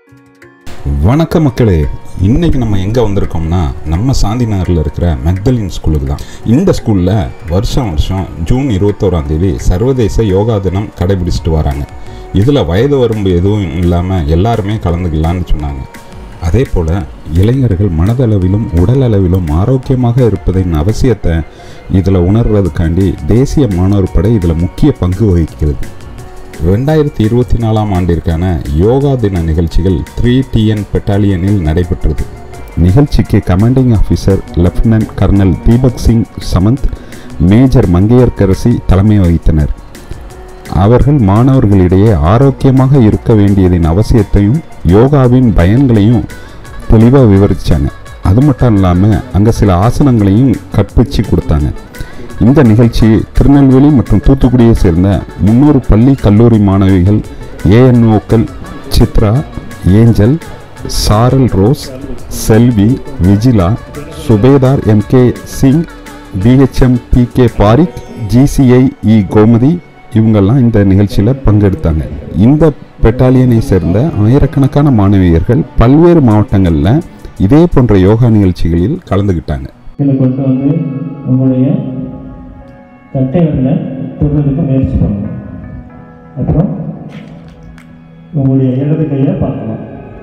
வணக்க மக்களே இன்னைக்கு நம்ம எங்கே வந்திருக்கோம்னா நம்ம சாந்தி நகரில் இருக்கிற மெக்தலின் ஸ்கூலுக்கு தான் இந்த ஸ்கூலில் வருஷம் வருஷம் ஜூன் இருபத்தோராம் தேதி சர்வதேச யோகா தினம் கடைபிடிச்சிட்டு வராங்க இதில் வயது வரம்பு எதுவும் இல்லாமல் எல்லாருமே கலந்துக்கலான்னு சொன்னாங்க அதே போல் இளைஞர்கள் மனதளவிலும் உடல் அளவிலும் ஆரோக்கியமாக இருப்பதின் அவசியத்தை இதில் உணர்றதுக்காண்டி தேசிய மாணவர் படை இதில் முக்கிய பங்கு வகிக்கிறது ரெண்டாயிரத்தி இருபத்தி நாலாம் ஆண்டிற்கான யோகா தின நிகழ்ச்சிகள் த்ரீ டிஎன் பெட்டாலியனில் நடைபெற்றது நிகழ்ச்சிக்கு commanding officer lieutenant colonel Deepak Singh Samant major Mangaiyarkarasi தலைமை வகித்தனர் அவர்கள் மாணவர்களிடையே ஆரோக்கியமாக இருக்க வேண்டியதின் அவசியத்தையும் யோகாவின் பயன்களையும் தெளிவாக விவரித்தாங்க அது மட்டும் இல்லாமல் அங்கே சில ஆசனங்களையும் கற்பிச்சு கொடுத்தாங்க இந்த நிகழ்ச்சி திருநெல்வேலி மற்றும் தூத்துக்குடியை சேர்ந்த முன்னூறு பள்ளி கல்லூரி மாணவிகள் ஏஎன்ஓக்கள் சித்ரா ஏஞ்சல் சாரல் ரோஸ் செல்வி விஜிலா சுபேதார் MK Singh BHM B K Parikh GCI E Gomathi இவங்கெல்லாம் இந்த நிகழ்ச்சியில் பங்கெடுத்தாங்க இந்த பெட்டாலியனை சேர்ந்த ஆயிரக்கணக்கான மாணவியர்கள் பல்வேறு மாவட்டங்களில் இதே போன்ற யோகா நிகழ்ச்சிகளில் கலந்துக்கிட்டாங்க இதில் கொண்டு வந்து உங்களுடைய கட்டை விரலை தொடுறதுக்கு முயற்சி பண்ணணும் அப்புறம் உங்களுடைய இடது கையை பார்க்கலாம்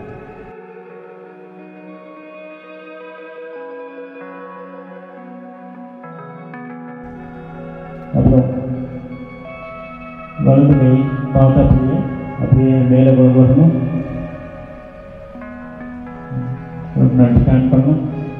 அப்புறம் வலது கை பார்த்து அப்படியே அப்படியே மேலே கொண்டு வரணும் ஒரு நாள் ஸ்டாண்ட் பண்ணணும்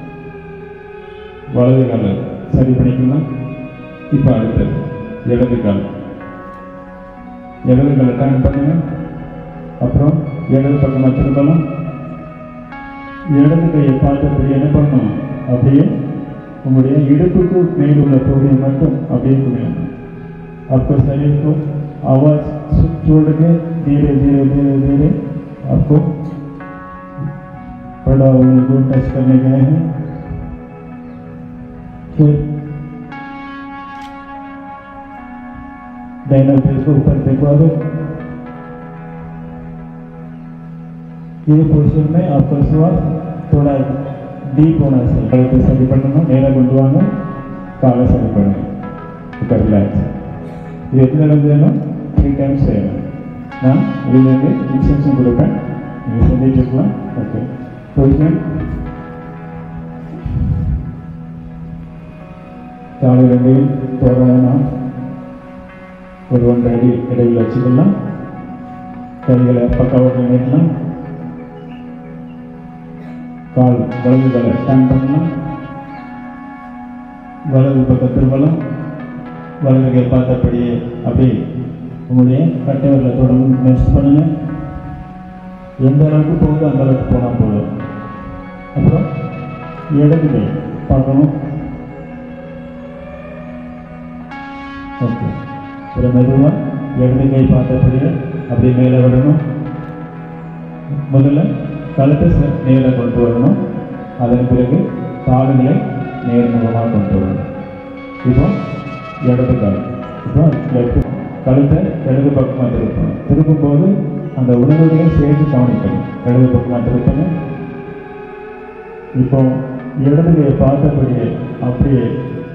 வலது காலை சரி பண்ணிக்கலாம் இப்போ அடுத்தது இடது கால் இடது காலை டர்ன் பண்ணுங்க அப்புறம் இடது பக்கமாக திரும்பலாம் இடது கையை பார்த்தபடி என்ன பண்ணணும் அப்படியே உங்களுடைய இடுப்புக்கு மேல் உள்ள பகுதியை மட்டும் அப்படியே குடியணும் आपको शरीर को आवाज छोड़ के धीरे धीरे धीरे धीरे आपको बड़ा उनको टच करने गए हैं फिर डाइनर पेज को ऊपर देखवा दो ये पोजिशन में आपका श्वास थोड़ा डीप होना चाहिए கழுத்தை சரி பண்ணணும் நேராக கொண்டு வாங்க காலை சரி பண்ணுங்க இப்போ ரிலாக்ஸ் இது எத்தனை தடவை செய்யணும் த்ரீ டைம்ஸ் செய்யணும் நான் இதுலேருந்து இன்ஸ்ட்ரக்ஷன் கொடுப்பேன் நீங்கள் செஞ்சுட்டு இருக்கலாம் ஓகே பொசிஷன் காலை ரெண்டையும் தோராயமாக ஒரு ஒன்றரை அடி இடையில் வச்சுக்கலாம் கைகளை பக்கவாட்டில் நீட்டலாம் கால் வலது காலை ஸ்டாண்ட் பண்ணலாம் வலது பக்கம் திரும்பலாம் வலது கை பார்த்தபடியே அப்படியே உங்களுடைய கட்டை வரல தொடர்ந்து முயற்சி பண்ணுங்க எந்த அளவுக்கு போகுதோ அந்த அளவுக்கு போனால் போதும் அப்புறம் இடது கை பார்க்கணும் ஓகே ஒரு மெதுவாக இடது கை பார்த்தபடியே அப்படியே மேலே விடணும் முதல்ல கழுத்தை ச- நேரா கொண்டு வரணும் அதன் பிறகு கால்களை நேர்முகமாக கொண்டு வரணும் இப்போ இடது கால் இப்போ லெஃப்ட் கழுத்தை இடது பக்கமாக திருப்பணும் திருப்பும்போது அந்த உடலுடைய சேர்த்து கவனிக்கணும் இடது பக்கமாக திருப்பணும் இப்போ இடது கையை பார்த்தபடியே அப்படியே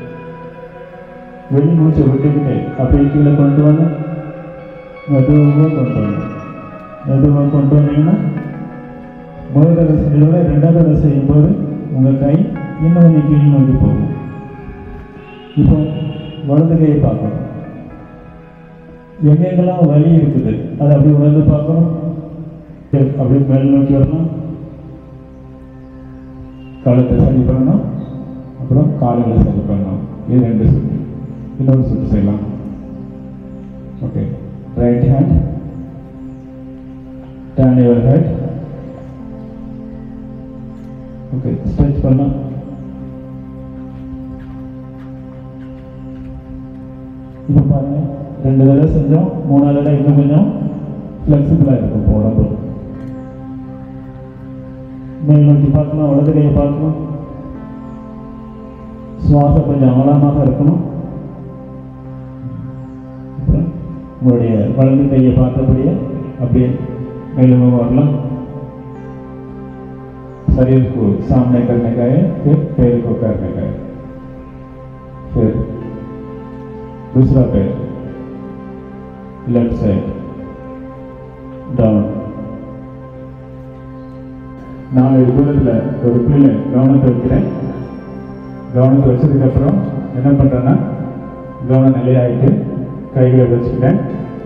வெளி மூச்சை விட்டுக்கிட்டு அப்படியே கீழே கொண்டு வந்து மெதுவாக கொண்டு வரணும் மெதுவாக கொண்டு வந்தீங்கன்னா முதல் தடவை செய்யறத ரெண்டாவது தடவை செய்யும்போது உங்கள் கை இன்னும் கொஞ்சம் கீழ் நோக்கி போகும் இப்போ வலது கையை பார்க்கணும் எங்கெங்கெல்லாம் வலி இருக்குது அதை அப்படி உணர்ந்து பார்க்கணும் சரி, அப்படியே மேல் நோக்கி வரணும் கழுத்தை சரி பண்ணணும் அப்புறம் கால்களை சரி பண்ணணும் இது ரெண்டு சுற்று இன்னொரு சுற்று செய்யலாம் okay right hand turn your head okay stretch பண்ணலாம் இப்போ பாருங்க ரெண்டு தடவை செஞ்சோம் மூணாவது தடவை இன்னும் கொஞ்சம் ஃப்ளெக்சிபிளாக இருக்கும் இப்போ உடம்பு மேல் நோக்கி பார்க்கணும் வலது கையை பார்க்கணும் சுவாசம் கொஞ்சம் ஆழமாக இருக்கணும் உங்களுடைய வலது கையை பார்த்தபடியே அப்படியே மேலும் வரலாம் शरीर को सामने करने का है फिर पैर को करने का है फिर दूसरा पैर लेफ्ट साइड डाउन நான் தூரத்தில் ஒரு பிள்ளை கவனத்தை வைக்கிறேன் கவனத்தை வச்சதுக்கப்புறம் என்ன பண்ணுறேன்னா கவனம் நிலையாயிட்டு கைகளை வச்சுக்கிறேன்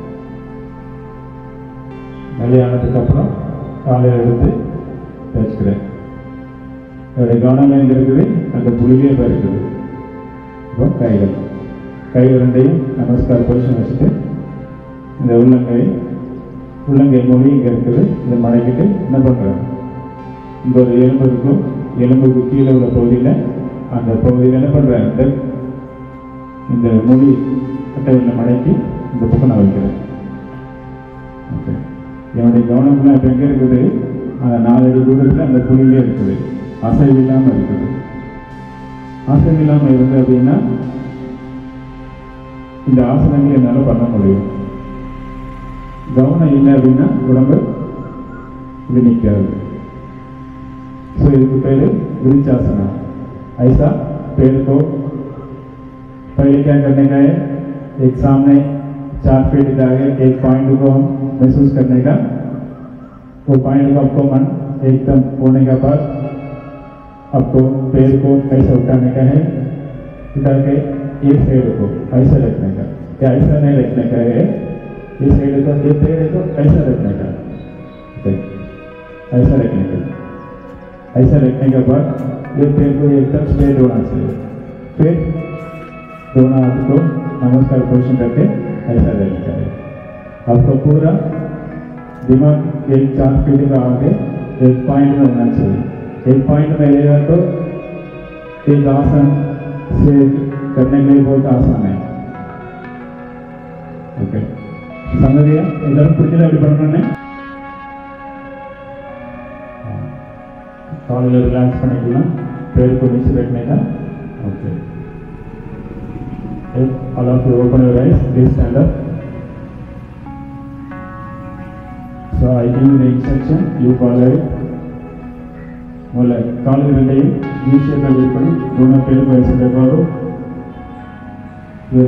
நிலையானதுக்கப்புறம் காலையில் எடுத்து வச்சுக்கிறேன் என்னுடைய கவனம் எங்கே இருக்குது அந்த புள்ளிலே இப்போ இருக்குது இப்போ கைகள் கைகள் ரெண்டையும் நமஸ்கார பொசிஷன் வச்சுட்டு இந்த உள்ளங்கை உள்ளங்கை மொழி இங்கே இருக்குது இதை மடக்கிட்டு என்ன பண்ணுறேன் இங்கே ஒரு எலும்பு இருக்கும் எலும்புக்கு கீழே உள்ள பகுதியில் அந்த பகுதியில் என்ன பண்ணுறேன் இந்த இந்த மொழி கட்டையில் மடக்கி இந்த பக்கம் நான் வைக்கிறேன் ஓகே என்னுடைய கவனம்லாம் இப்போ எங்கே இருக்குது அந்த நாலடி தூரத்தில் அந்த புள்ளியிலே இருக்குது அசைவு இல்லாமல் இருக்குது அசைவு இல்லாமல் இருந்து அப்படின்னா இந்த ஆசனங்கள் என்னால் பண்ண முடியும் கவனம் இல்லை அப்படின்னா உடம்பு இது நிற்காது ஸோ இதுக்கு பேர் விரிச்சாசனா ऐसा पेड़ को पहले क्या करने का है एक सामने चार फीट के आगे एक पॉइंट को हम महसूस करने का वो पॉइंट को आपको मन एकदम होने के बाद आपको पैर को ऐसा उठाने का है उठा के एक साइड को ऐसा रखने का या ऐसा नहीं रखने का है ये साइड को ये पैर है तो ऐसा रखने का ठीक। ऐसा रखने का ऐसा रखने के बाद ये पैर को एकदम स्ट्रेट होना चाहिए फिर दोनों हाथ को नमस्कार पोजिशन करके ऐसा रहने का है आपको पूरा दिमाग एक चार फीट का आगे एक पॉइंट में होना चाहिए एक पॉइंट में रहेगा तो एक आसन से करने में बहुत आसान है ओके समझ गया எல்லாரும் புரிஞ்சதா எப்படி பண்ணணும்னு காலையில் ரிலாக்ஸ் பண்ணிக்கலாம் பேர் को नीचे रखने का okay all of you open your eyes please stand up so I give you the instruction you follow it முதல்ல காலையில் ரெண்டையும் ஈஸியாக வெயிட் பண்ணி दोनों पैर को ऐसे लगा लो फिर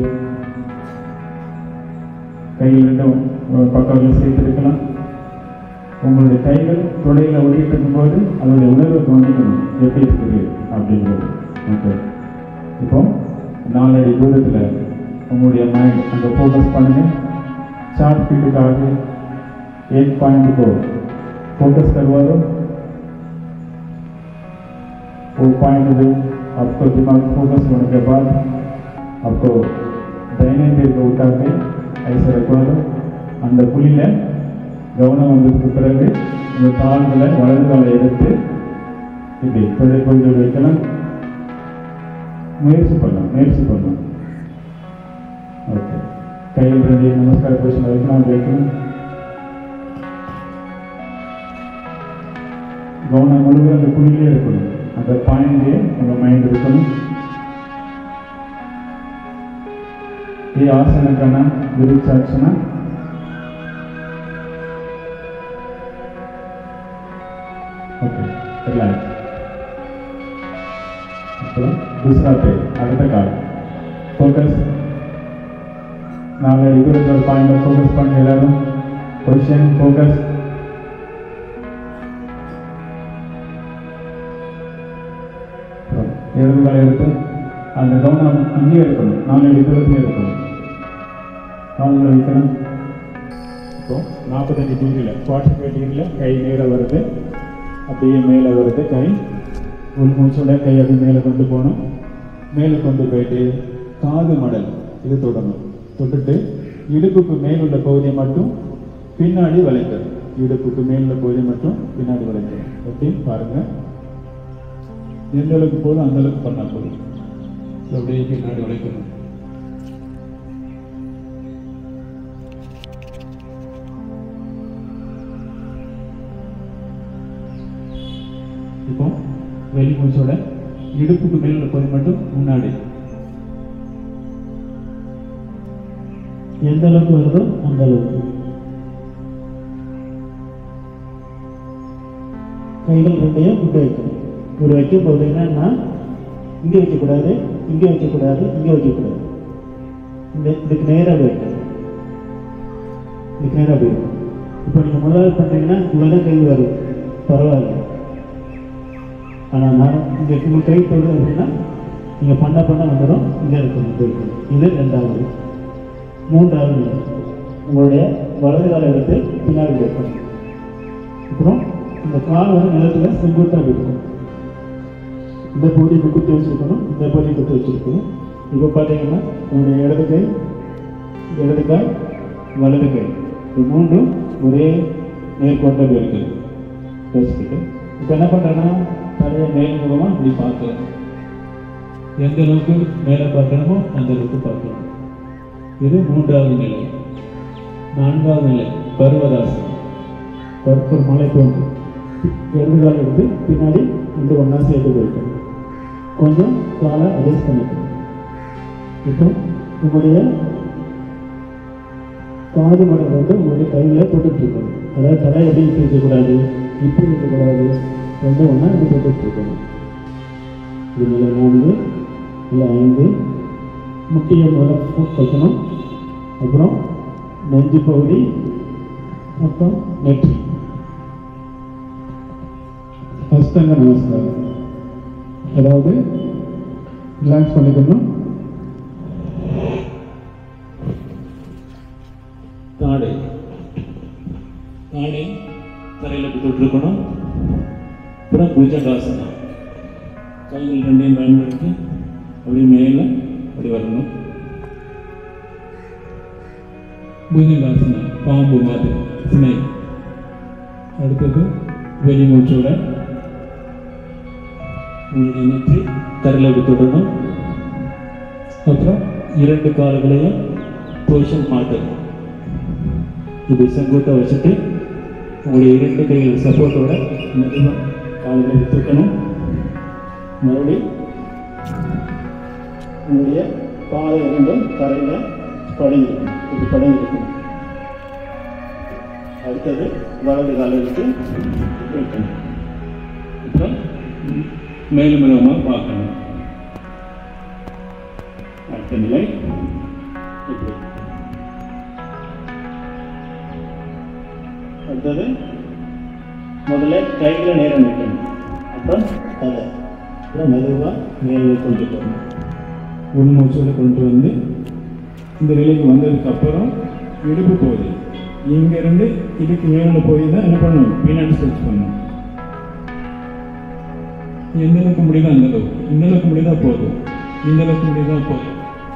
கையில் ரெண்டும் பக்கத்தில் சேர்த்திருக்கலாம் உங்களுடைய கைகள் தொடையில் ஒட்டிட்டு இருக்கும்போது அதனுடைய உணர்வை கவனிக்கணும் எப்படி இருக்குது அப்படிங்கிறது ஓகே இப்போ நாலடி தூரத்தில் உங்களுடைய மைண்ட் அங்கே ஃபோக்கஸ் பண்ணுங்க चार फीट का आगे एक पॉइंट को फोकस करवा दो वो पॉइंट जो आपको दिमाग फोकस होने के बाद आपको दाहिने पैर को उठा के ऐसे रखवा दो அந்த புள்ளியில் கவனம் வந்ததுக்கு பிறகு இந்த கால்களை வலது காலை எடுத்து இப்படி தொழில் கொஞ்சம் வைக்கலாம் முயற்சி பண்ணலாம் முயற்சி பண்ணலாம் ஓகே கையில் ரெண்டு நமஸ்கார பொசிஷன் வைக்கலாம் வைக்கணும் கவனம் முழுவதும் அந்த புள்ளியிலே இருக்கணும் அந்த பாயிண்ட்லேயே உங்கள் மைண்ட் இருக்கணும் ये आसन का नाम विरुद्धासना ओके रिलैक्स அப்புறம் दूसरा பேர் அடுத்த கால் ஃபோக்கஸ் நாங்கள் இருக்கிற ஒரு பாயிண்ட் ஃபோக்கஸ் பண்ணி எல்லாரும் பொசிஷன் ஃபோக்கஸ் இடது காலை எடுத்து அந்த கவனம் அங்கேயே இருக்கணும் நாங்கள் தூரத்திலே இருக்கணும் காலில் வைக்கணும் இப்போ நாற்பத்தஞ்சு டிகிரியில் ஃபார்ட்டி ஃபைவ் டிகிரியில் கை நேராக வருது அப்படியே மேலே வருது கை உள் மூச்சோட கை அப்படி மேலே கொண்டு போகணும் மேலே கொண்டு போயிட்டு காது மடல் இது தொடணும் தொட்டுட்டு இடுப்புக்கு மேல் உள்ள பகுதியை மட்டும் பின்னாடி வளைக்கணும் இடுப்புக்கு மேல் உள்ள பகுதியை மட்டும் பின்னாடி வளைக்கணும் எப்படி பாருங்க எந்த அளவுக்கு போதும் அந்த அளவுக்கு பண்ணா போதும் இது அப்படியே பின்னாடி வளைக்கணும் இப்போ வெளி மூச்சோட இடுப்புக்கு மேல் உள்ள பகுதி மட்டும் முன்னாடி எந்த அளவுக்கு வருதோ அந்த அளவுக்கு கைகள் ரெண்டையும் இப்படி வைக்கணும் இப்படி வைக்கும் போது என்னன்னா இங்கே வைக்கக்கூடாது இங்கே வைக்கக்கூடாது இங்கே வைக்கக்கூடாது இந்த இதுக்கு நேராக வைக்கணும் இதுக்கு நேராக போயிடும் இப்போ நீங்கள் முதலாவது பண்ணுறீங்கன்னா இவ்வளோ தான் கை வரும் பரவாயில்ல ஆனால் நான் இங்கே உங்கள் கை தொடு அப்படின்னா நீங்கள் பண்ண பண்ண வந்துடும் இங்கே இருக்கணும் இது இருக்கணும் இது ரெண்டாவது மூன்றாவது நிலை. உங்களுடைய வலது காலை எடுத்து பின்னாடி வைக்கணும் அப்புறம் இந்த கால் வந்து நிலத்துல செங்குத்தாக இருக்கும் இந்த பகுதி இப்போ குத்தி வச்சிருக்கணும் இந்த பகுதி குத்தி வச்சிருக்கணும் இப்போ பார்த்தீங்கன்னா உங்களுடைய இடது கை இடது கால் வலது கை இது மூன்றும் ஒரே நேர்கொண்டது இருக்குது பேசிக்கிட்டு இப்போ என்ன பண்ணுறேன்னா தலையை மேல்முகமாக இப்படி பார்க்குறேன் எந்த அளவுக்கு மேலே பார்க்கணுமோ அந்த அளவுக்கு பார்க்கணும் இது மூன்றாவது நிலை நான்காவது நிலை பருவதாசனம் ஒரு மலை தோன்று இடது கால் எடுத்து பின்னாடி ரெண்டு ஒன்றா சேர்த்து போயிட்டோம் கொஞ்சம் காலை அட்ஜஸ்ட் பண்ணிக்கணும் இப்போ உங்களுடைய காது மடல் வந்து உங்களுடைய கையில் போட்டுட்டு இருக்கணும் அதாவது தலை எப்படி இப்படி இருக்கக்கூடாது இப்படி இருக்கக்கூடாது ரெண்டும் ஒன்றா இப்படி போட்டுட்டு இருக்கணும் இது நிலை நான்கு இல்லை ஐந்து முட்டியை முதல்ல வைக்கணும் அப்புறம் நெஞ்சு பகுதி அப்புறம் நெற்றி அஸ்தங்க நமஸ்காரம் அதாவது ரிலாக்ஸ் பண்ணிக்கணும் தாடை தாடை தரையில் விட்டுருக்கணும் அப்புறம் புஜங்காசனம் கைகள் ரெண்டையும் பயன்படுத்தி அப்படி மேலே அப்படி வரணும் புஜங்காசனம் பாம்பு மாதிரி சினை அடுத்தது வெளிமூச்சோட உங்களுடைய நெற்றி தரையில் அப்படி தொடரணும் அப்புறம் இரண்டு கால்களையும் பொசிஷன் மாற்றணும் இது செங்குத்தா வச்சுட்டு உங்களுடைய இரண்டு கைகள் சப்போர்ட்டோட மெதுவாக கால்களை தூக்கணும் மறுபடி உங்களுடைய பாதை இரண்டும் தரையில் படங்கிருக்கும் இப்படி படங்கிருக்கும் அடுத்தது வலது காலை எடுத்து வைக்கணும் அப்புறம் மேலும் மேலுமாக பார்க்கணும் அடுத்த நிலை இப்படி அடுத்தது முதல்ல கையில் நேரம் நிற்கணும் அப்புறம் தலை அப்புறம் மெதுவாக மேலே கொண்டு போகணும் உள்மூச்சோடு கொண்டு வந்து இந்த நிலைக்கு வந்ததுக்கு அப்புறம் இடுப்பு போகுது இங்கேருந்து இதுக்கு மேலே போய் தான் என்ன பண்ணணும் பின்னாடி ஸ்ட்ரெச் பண்ணணும் எந்த அளவுக்கு முடியுதோ அந்த அளவுக்கு இந்த அளவுக்கு முடியுதா போதும் இந்த அளவுக்கு முடியுதா போதும்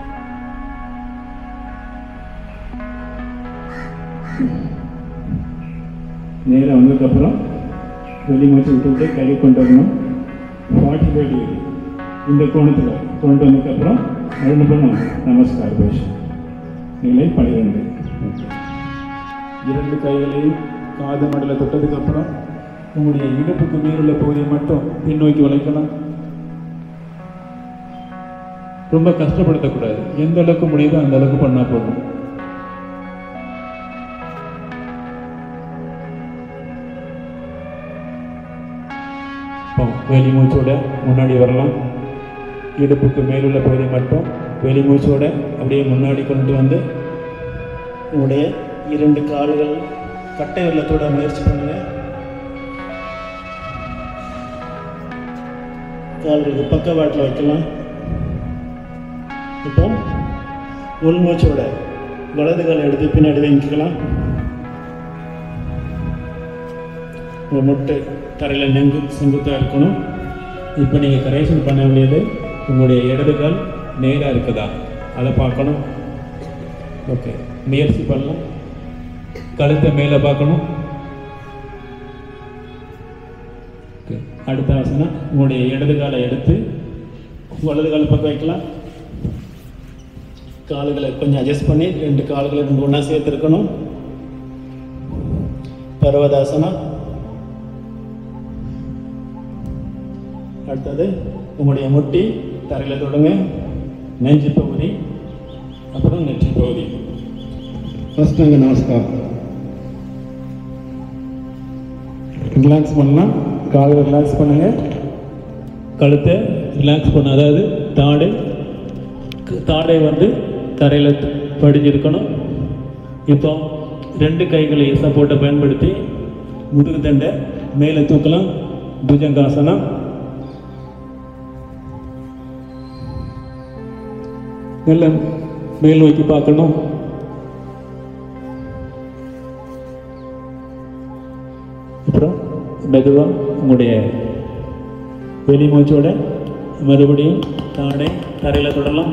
நேராக வந்ததுக்கப்புறம் வெளி மூச்சு விட்டு விட்டு கை கொண்டு வரணும் ஃபார்ட்டி ஃபைவ் டிகிரி இந்த கோணத்தில் கொண்டு வந்ததுக்கப்புறம் அது என்ன பண்ணும் நமஸ்கார் போஷன் நிலை பனிரெண்டு இரண்டு கைகளையும் காது மடல தொட்டதுக்கப்புறம் உங்களுடைய இடுப்புக்கு மேலுள்ள பகுதியை மட்டும் பின்னோக்கி வளைக்கலாம் ரொம்ப கஷ்டப்படுத்தக்கூடாது எந்த அளவுக்கு முடியுதோ அந்த அளவுக்கு பண்ணா போதும் இப்போ வெளி மூச்சோட முன்னாடி வரலாம் இடுப்புக்கு மேலுள்ள பகுதி மட்டும் வெளி மூச்சோட அப்படியே முன்னாடி கொண்டு வந்து உங்களுடைய இரண்டு கால்கள் கட்டை வெள்ளத்தோட முயற்சி பண்ணுங்க கால்களுக்கு பக்கவாட்டில் வைக்கலாம் இப்போ உள்மூச்சோட வலது காலை எடுத்து பின்னாடி வைக்கலாம் உங்கள் முட்டை தரையில் நெங்கு செங்குத்தாக இருக்கணும் இப்போ நீங்கள் கரெக்ஷன் பண்ண வேண்டியது உங்களுடைய இடது கால் நேராக இருக்குதா அதை பார்க்கணும் ஓகே முயற்சி பண்ணலாம் கழுத்தை மேலே பார்க்கணும் ஓகே அடுத்த ஆசனம் உங்களுடைய இடது காலை எடுத்து வலது கால் பக்கம் வைக்கலாம் கால்களை கொஞ்சம் அட்ஜஸ்ட் பண்ணி ரெண்டு கால்களை ரெண்டு ஒன்றா சேர்த்துருக்கணும் பர்வதாசனம் அடுத்தது உங்களுடைய முட்டி தரையில் தொடுங்க நெஞ்சு பகுதி அப்புறம் நெற்றி பகுதி ஃபர்ஸ்ட் அங்கே நமஸ்காரம் ரிலாக்ஸ் பண்ணலாம் காலை ரிலாக்ஸ் பண்ணுங்கள் கழுத்தை ரிலாக்ஸ் பண்ண அதாவது தாடை தாடை வந்து தரையில் படிஞ்சிருக்கணும் இப்போ ரெண்டு கைகளையும் சப்போர்ட்டை பயன்படுத்தி முதுகு தண்டை மேலே தூக்கலாம் புஜங்காசனம் நல்ல மேல் நோக்கி பார்க்கணும் அப்புறம் மெதுவாக உங்களுடைய வெளி மூச்சோட மறுபடியும் தாடை தரையில் தொடரலாம்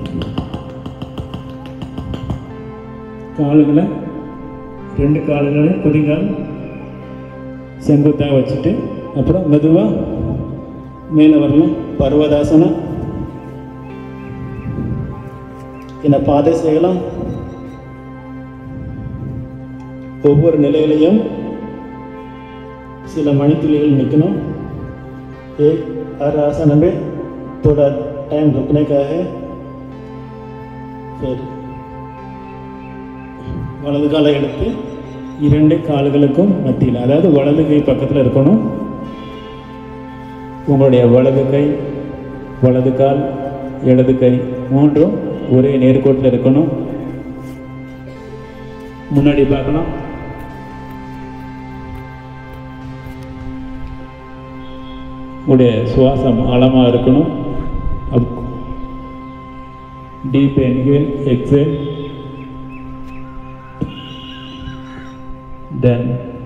காலுகளை ரெண்டு காலுகளை குதிங்கால் செங்குத்தாக வச்சுட்டு அப்புறம் மெதுவாக மேலே வரலாம் பர்வதாசனம் இந்த பாதை செய்யலாம் ஒவ்வொரு நிலையிலையும் சில மணித்துளிகள் निकलना एक हर आसन में थोड़ा टाइम रुकने का है फिर வலது காலை எடுத்து இரண்டு கால்களுக்கும் மத்தியில் அதாவது வலது கை பக்கத்தில் இருக்கணும் உங்களுடைய வலது கை வலது கால் இடது கை மூன்றும் ஒரே நேர்கோட்டில் இருக்கணும் முன்னாடி பார்க்கலாம் உடைய சுவாசம் ஆழமாக இருக்கணும் up deep inhale exhale then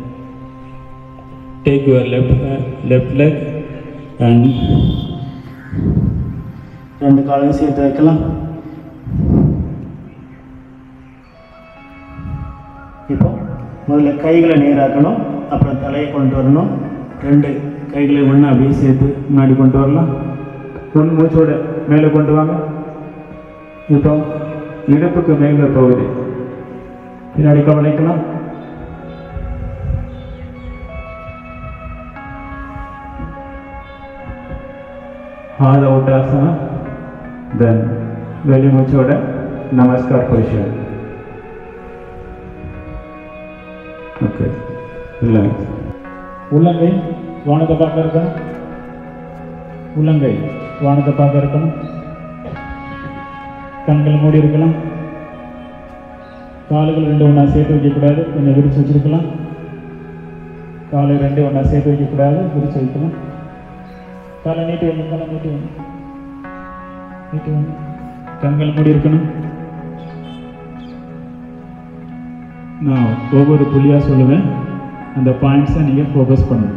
take your left hand, left leg and ரெண்டு காலையும் சேர்த்து வைக்கலாம் இப்போ முதல்ல கைகளை நேராக்கணும் அப்புறம் தலையை கொண்டு வரணும் ரெண்டு கைகளை ஒன்றா அப்படியே சேர்த்து முன்னாடி கொண்டு வரலாம் உள் மூச்சோட மேலே கொண்டு வாங்க இப்போ இடுப்புக்கு மேலே பகுதி பின்னாடி கவனிக்கலாம் हाथ उठासना देन வெளி மூச்சோட நமஸ்கார் பொசிஷன் ஓகே ரிலாக்ஸ் உள்ளங்கை வானத்தை பார்க்க இருக்கணும் உள்ளங்கை வானத்தை பார்க்க இருக்கணும் கண்கள் மூடி இருக்கலாம் கால்கள் ரெண்டு ஒன்றா சேர்த்து வைக்கக்கூடாது கொஞ்சம் விரிச்சு வச்சிருக்கலாம் காலை ரெண்டு ஒன்றா சேர்த்து வைக்கக்கூடாது விரிச்சு வைக்கலாம் தலை நீட்டி ஒன்று தலை நீட்டி ஒன்று நீட்டி ஒன்று கண்கள் மூடி இருக்கணும் நான் ஒவ்வொரு புள்ளியாக சொல்லுவேன் அந்த பாயிண்ட்ஸை நீங்கள் ஃபோக்கஸ் பண்ணணும்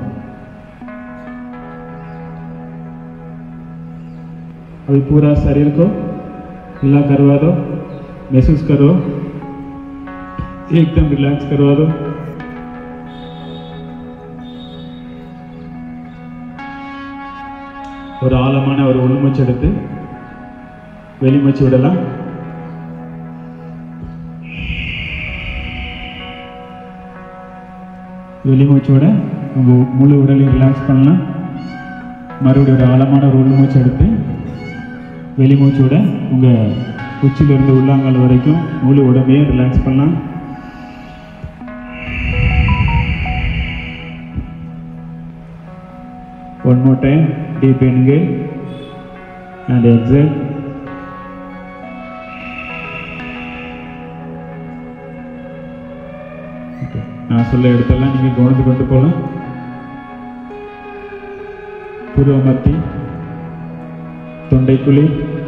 अभी पूरा शरीर को हिला करवा दो महसूस करो एकदम रिलैक्स करवा दो ஒரு ஆழமான ஒரு உள்மூச்சு எடுத்து வெளிமூச்சு விடலாம் வெளிமூச்சோட உங்கள் முழு உடலையும் ரிலாக்ஸ் பண்ணலாம் மறுபடியும் ஒரு ஆழமான ஒரு உள்மூச்சு எடுத்து வெளிமூச்சோட உங்கள் உச்சியிலிருந்து உள்ளாங்கால் வரைக்கும் முழு உடம்பையும் ரிலாக்ஸ் பண்ணலாம் One more time, deep inhale and exhale. Okay. நான் சொல்ல இடத்தெல்லாம் நீங்கள் கவனித்து கொண்டு போகலாம் புருவமத்தி தொண்டைக்குழி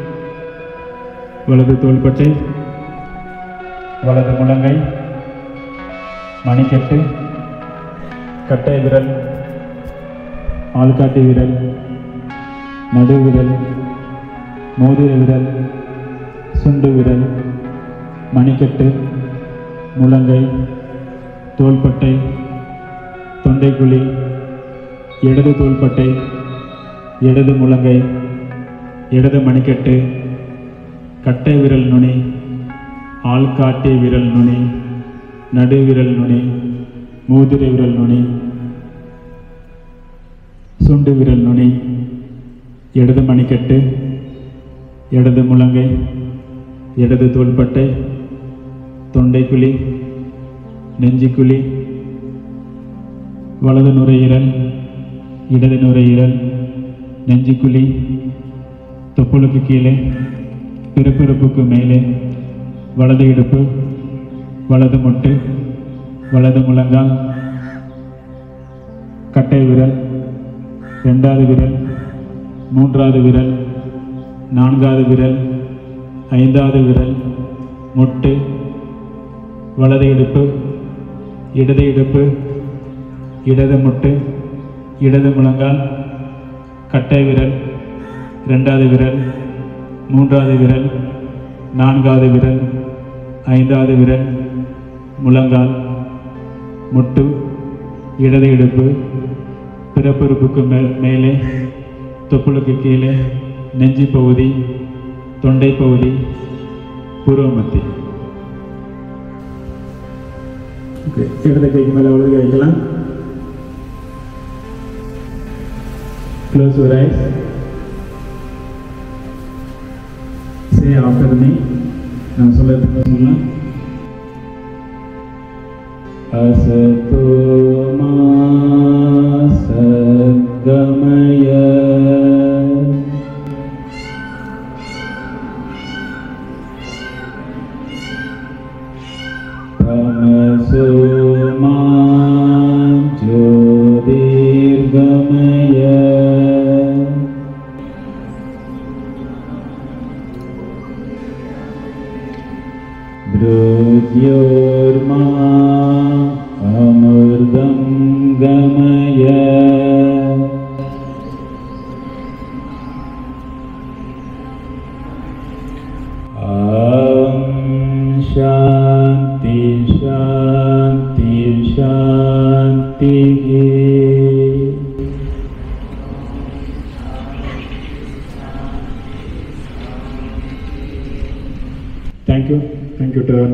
வலது தோள்பட்டை வலது முழங்கை மணிக்கட்டு கட்டை விரல் ஆள்காட்டி விரல் நடு விரல் மோதிர விரல் சுண்டு விரல் மணிக்கட்டு முழங்கை தோள்பட்டை தொண்டைக்குழி இடது தோள்பட்டை இடது முழங்கை இடது மணிக்கட்டு கட்டை விரல் நுனி ஆள்காட்டி விரல் நுனி நடு விரல் நுனி மோதிர விரல் நுனி சுண்டு விரல் நுனி இடது மணிக்கட்டு இடது முழங்கை இடது தோள்பட்டை தொண்டைக்குழி நெஞ்சுக்குழி வலது நுரையீரல் இடது நுரையீரல் நெஞ்சுக்குழி தொப்புளுக்கு கீழே பிறப்பிறப்புக்கு மேலே வலது இடுப்பு வலது முட்டு வலது முழங்கால் கட்டை விரல் ரெண்டாவது விரல் மூன்றாவது விரல் நான்காவது விரல் ஐந்தாவது விரல் முட்டு வலது இடுப்பு இடது இடுப்பு இடது முட்டு இடது முழங்கால் கட்டை விரல் ரெண்டாவது விரல் மூன்றாவது விரல் நான்காவது விரல் ஐந்தாவது விரல் முழங்கால் முட்டு இடது இடுப்பு பிறப்புறுப்புக்கு மே மேலே தொப்புளுக்கு கீழே நெஞ்சு பகுதி தொண்டை பகுதி புருவமத்தி இடது கைக்கு மேலே வலது கை வைக்கலாம் close your eyes say after me நம்ம சொல்ல சொல்லலாம் असतो मा सद्गमय तमसो मा ज्योतिर्गमय भृत्योर्मा अमृतं गमय ॐ शान्ति शान्ति शान्तिः Thank you. Thank you, Taran.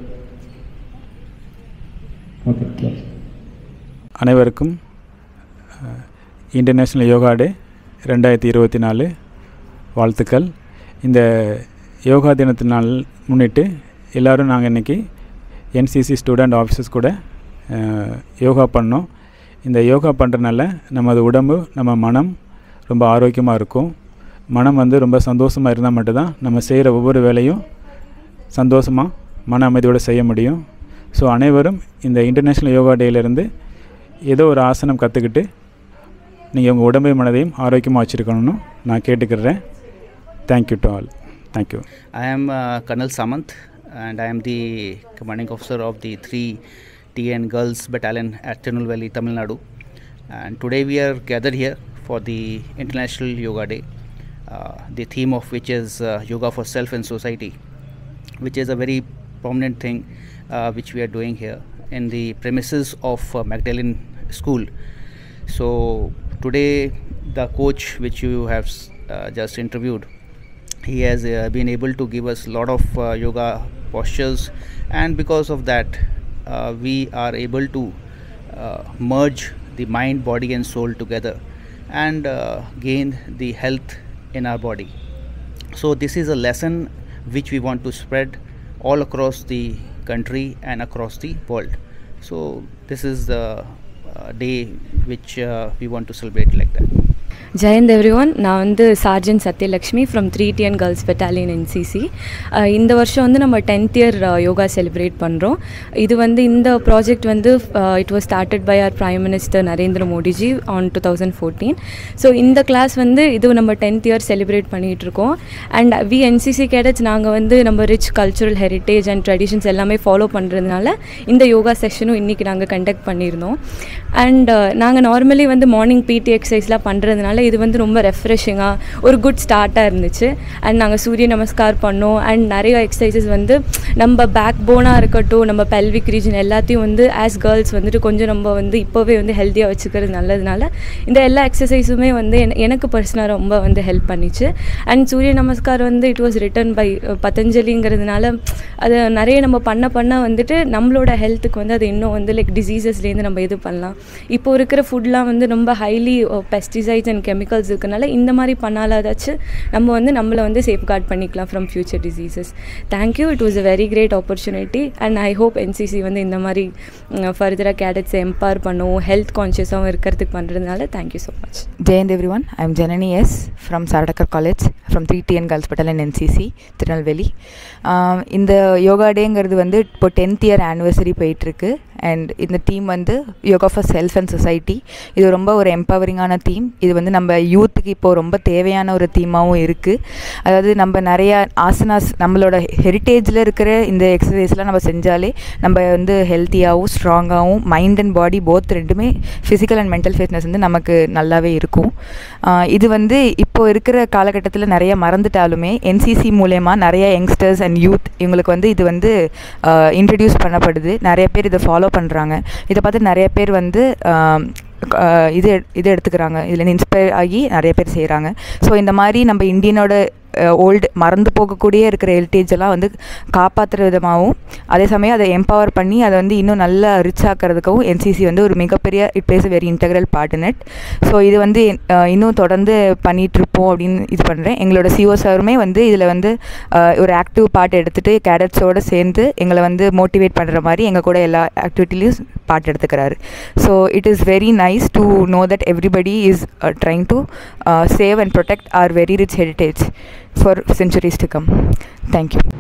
Okay, close. அனைவருக்கும் அஹ், இன்டர்நேஷ்னல் யோகா டே ரெண்டாயிரத்தி இருபத்தி நாலு வாழ்த்துக்கள் இந்த யோகா தினத்தினால் முன்னிட்டு எல்லோரும் நாங்கள் இன்றைக்கி என்சிசி ஸ்டூடெண்ட் ஆஃபீஸர்ஸ் கூட அஹ், யோகா பண்ணோம் இந்த யோகா பண்ணுறதுனால நமது உடம்பு நம்ம மனம் ரொம்ப ஆரோக்கியமாக இருக்கும் மனம் வந்து ரொம்ப சந்தோஷமாக இருந்தால் மட்டும்தான் நம்ம செய்கிற ஒவ்வொரு வேலையும் சந்தோஷமாக மன அமைதியோடு செய்ய முடியும் ஸோ அனைவரும் இந்த இன்டர்நேஷ்னல் யோகா டேலேருந்து ஏதோ ஒரு ஆசனம் கற்றுக்கிட்டு நீங்கள் உங்கள் உடம்பை மனதையும் ஆரோக்கியமாக வச்சுருக்கணும்னு நான் கேட்டுக்கிறேன் thank you to all thank you I am uh, Colonel Samant and I am the commanding officer of the 3 TN Girls Battalion at Tirunelveli, Tamil Nadu. And today we are gathered here for the International Yoga Day, uh, the theme of which is uh, Yoga for Self and Society, which is a very prominent thing uh, which we are doing here in the premises of uh, Magdalene School. So today the coach which you have s- uh, just interviewed he has uh, been able to give us a lot of uh, yoga postures and because of that uh, we are able to uh, merge the mind body and soul together and uh, gain the health in our body so this is a lesson which we want to spread all across the country and across the world so this is the uh, day which uh, we want to celebrate like that Jayant everyone நான் வந்து sergeant Sathyalakshmi from three TN girls battalion NCC இந்த வருஷம் வந்து நம்ம tenth year yoga celebrate பண்ணுறோம் இது வந்து இந்த ப்ராஜெக்ட் வந்து it was started by our prime minister Narendra Modiji on two thousand fourteen so இந்த கிளாஸ் வந்து இது நம்ம டென்த் இயர் செலிப்ரேட் பண்ணிகிட்டு இருக்கோம் அண்ட் வி என்சிசி கேடட்ஸ் நாங்கள் வந்து நம்ம rich cultural heritage and traditions எல்லாமே ஃபாலோ பண்ணுறதுனால இந்த யோகா செஷனும் இன்றைக்கி நாங்கள் கண்டக்ட் பண்ணியிருந்தோம் அண்ட் நாங்கள் நார்மலி வந்து மார்னிங் பிடி எக்ஸசைஸ்லாம் பண்ணுறதுனால இது வந்து ரொம்ப ரெஃப்ரெஷிங்காக ஒரு குட் ஸ்டார்ட்டாக இருந்துச்சு அண்ட் நாங்கள் சூரிய நமஸ்கார் பண்ணோம் அண்ட் நிறைய எக்ஸசைசஸ் வந்து நம்ம பேக் போனாக இருக்கட்டும் நம்ம பெல்விக் ரீஜன் எல்லாத்தையும் வந்து ஆஸ் கேர்ள்ஸ் வந்துட்டு கொஞ்சம் நம்ம வந்து இப்போவே வந்து ஹெல்த்தியாக வச்சுக்கிறது நல்லதுனால இந்த எல்லா எக்ஸசைஸுமே வந்து என- எனக்கு பர்சனலாக ரொம்ப வந்து ஹெல்ப் பண்ணிச்சு அண்ட் சூரிய நமஸ்கார் வந்து இட் வாஸ் ரிட்டன் பை பதஞ்சலிங்கிறதுனால அது நிறைய நம்ம பண்ண பண்ண வந்துட்டு நம்மளோட ஹெல்த்துக்கு வந்து அது இன்னும் வந்து லைக் டிசீசஸ்லேருந்து நம்ம இது பண்ணலாம் இப்போ இருக்கிற ஃபுட்லாம் வந்து ரொம்ப highly pesticides and and chemicals இருக்கனால இந்த மாதிரி பண்ணாலாதாச்சும் நம்ம வந்து நம்மளை வந்து சேஃப்கார்ட் பண்ணிக்கலாம் from future diseases thank you it was a very great opportunity and I hope NCC வந்து இந்த மாதிரி ஃபர்தராக கேடட்ஸை எம்பவர் பண்ணவும் ஹெல்த் கான்ஷியஸாகவும் இருக்கிறதுக்கு பண்ணுறதுனால thank you so much Jayant everyone, I'm Janani S from Saradakar College from 3TN Girls Battalion NCC Tirunelveli ah இந்த யோகா டேங்கிறது வந்து இப்போ டென்த் இயர் ஆனிவர்சரி போயிட்டுருக்கு அண்ட் இந்த டீம் வந்து yoga for self and society இது ரொம்ப ஒரு எம்பவரிங்கான தீம் இது வந்து நம்ம யூத்துக்கு இப்போ ரொம்ப தேவையான ஒரு தீமாகவும் இருக்குது அதாவது நம்ம நிறையா ஆசனாஸ் நம்மளோட ஹெரிட்டேஜில் இருக்கிற இந்த எக்ஸசைஸ்லாம் நம்ம செஞ்சாலே நம்ம வந்து ஹெல்த்தியாகவும் ஸ்ட்ராங்காகவும் மைண்ட் அண்ட் பாடி போத் ரெண்டுமே ஃபிசிக்கல் அண்ட் மென்டல் ஃபிட்னஸ் வந்து நமக்கு நல்லாவே இருக்கும் ஆஹ் இது வந்து இப்போ இருக்கிற காலகட்டத்தில் நிறைய மறந்துட்டாலுமே என்சிசி மூலயமா நிறைய யங்ஸ்டர்ஸ் அண்ட் யூத் இவங்களுக்கு வந்து இது வந்து இன்ட்ரடியூஸ் பண்ணப்படுது நிறைய பேர் இதை ஃபாலோ பண்ணுறாங்க இதை பார்த்து நிறைய பேர் வந்து ஆஹ் ஆஹ் இது இது எடுத்துக்கிறாங்க இதில் இன்ஸ்பயர் ஆகி நிறைய பேர் செய்கிறாங்க ஸோ இந்த மாதிரி நம்ம இந்தியனோட ஓல்டு மறந்து போகக்கூடிய இருக்கிற ஹெரிட்டேஜ் எல்லாம் வந்து காப்பாற்றுற விதமாகவும் அதே சமயம் அதை எம்பவர் பண்ணி அதை வந்து இன்னும் நல்லா ரிச் ஆக்கிறதுக்கும் என்சிசி வந்து ஒரு மிகப்பெரிய it plays very integral part in it so இது வந்து அஹ், இன்னும் தொடர்ந்து பண்ணிகிட்ருப்போம் அப்படின்னு இது பண்ணுறேன் எங்களோட சிஓ சாருமே வந்து இதில் வந்து அஹ், ஒரு ஆக்டிவ் பார்ட் எடுத்துகிட்டு கேடட்ஸோடு சேர்ந்து எங்களை வந்து மோட்டிவேட் பண்ணுற மாதிரி எங்கள் கூட எல்லா ஆக்டிவிட்டிலையும் பார்ட் எடுத்துக்கிறாரு so it is very nice to know that everybody is trying to save and protect our very rich heritage for centuries to come. Thank you.